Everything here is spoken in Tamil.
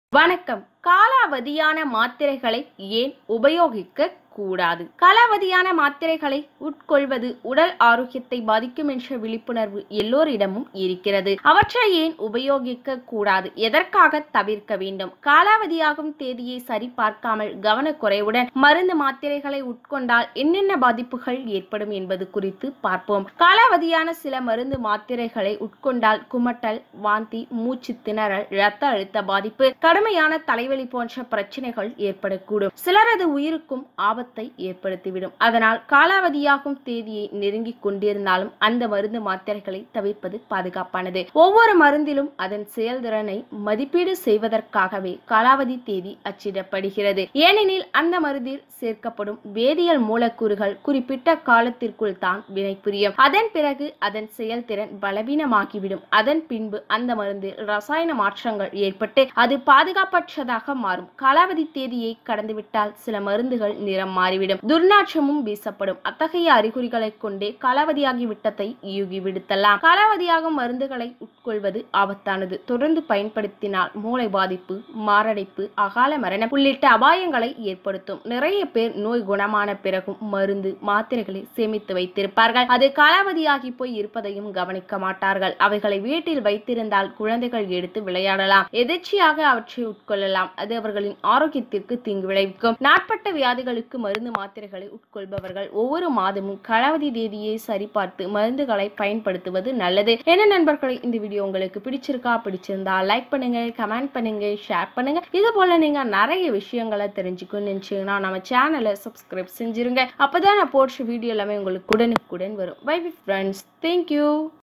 வணக்கம் காலாவதியான மாத்திரைகளை ஏன் உபயோகிக்க கூடாது காலாவதியான மாத்திரைகளை உட்கொள்வது உடல் ஆரோக்கியத்தை பாதிக்கும் என்ற விழிப்புணர்வு எல்லோரிடமும் இருக்கிறது அவற்றை ஏன் உபயோகிக்க கூடாது எதற்காக தவிர்க்க வேண்டும் காலாவதியாகும் தேதியை சரிபார்க்காமல் கவனக்குறைவுடன் மருந்து மாத்திரைகளை உட்கொண்டால் என்னென்ன பாதிப்புகள் ஏற்படும் என்பது குறித்து பார்ப்போம் காலாவதியான சில மருந்து மாத்திரைகளை உட்கொண்டால் குமட்டல் வாந்தி மூச்சு திணறல் இரத்த அழுத்த பாதிப்பு கடுமையான தலைவலி போன்ற பிரச்சனைகள் ஏற்படக்கூடும் சிலரது உயிருக்கும் ஆபத்தை ஏற்படுத்திவிடும் அதனால் காலாவதியாகும் தேதியை நெருங்கிக் கொண்டிருந்தாலும் அந்த மருந்து மாத்திரைகளை தவிர்ப்பது பாதுகாப்பானது ஒவ்வொரு மருந்திலும் அதன் செயல்திறனை மதிப்பீடு செய்வதற்காகவே காலாவதி தேதி அச்சிடப்படுகிறது ஏனெனில் அந்த மருந்தில் சேர்க்கப்படும் வேதியியல் மூலக்கூறுகள் குறிப்பிட்ட காலத்திற்குள் தான் வினைபுரியும் அதன் பிறகு அதன் செயல்திறன் பலவீனமாகிவிடும் அதன் பின்பு அந்த மருந்தில் ரசாயன மாற்றங்கள் ஏற்பட்டு அது பாதுகாப்பற்றதாக மாறும் காலாவதி தேதியை கடந்துவிட்டால் சில மருந்துகள் நிறம் மாறிவிடும் துர்நாற்றமும் வீசப்படும் அத்தகைய அறிகுறிகளை கொண்டே காலாவதியாகி விட்டதை யூகி விடுத்தலாம் காலாவதியாகும் மருந்துகளை உட்கொள்வது ஆபத்தானது தொடர்ந்து பயன்படுத்தினால் மூளை பாதிப்பு மாரடைப்பு அகால மரணம் உள்ளிட்ட அபாயங்களை ஏற்படுத்தும் நிறைய பேர் நோய் குணமான பிறகும் மருந்து மாத்திரைகளை சேமித்து வைத்திருப்பார்கள் அது காலாவதியாகி போய் இருப்பதையும் கவனிக்க மாட்டார்கள் அவைகளை வீட்டில் வைத்திருந்தால் குழந்தைகள் எடுத்து விளையாடலாம் எதிர்ச்சியாக அவற்றை உட்கொள்ளலாம் அது அவர்களின் ஆரோக்கியத்திற்கு தீங்கு விளைவிக்கும் நாட்பட்ட வியாதிகளுக்கு மருந்து மாத்திரைகளை உட்கொள்பவர்கள் ஒவ்வொரு மாதமும் காலாவதி தேதியை சரிபார்த்து மருந்துகளை பயன்படுத்துவது நல்லது என்ன நண்பர்களே இந்த வீடியோ உங்களுக்கு பிடிச்சிருக்கா பிடிச்சிருந்தா லைக் பண்ணுங்க கமெண்ட் பண்ணுங்க ஷேர் பண்ணுங்க இது போல நீங்க நிறைய விஷயங்களை தெரிஞ்சுக்கணும்னு நினைச்சீங்கன்னா நம்ம சேனலை சப்ஸ்கிரைப் செஞ்சிருங்க அப்பதான் நான் போடுற வீடியோ எல்லாமே உங்களுக்கு உடனுக்குடன் வரும் பை ஃப்ரெண்ட்ஸ் தேங்க்யூ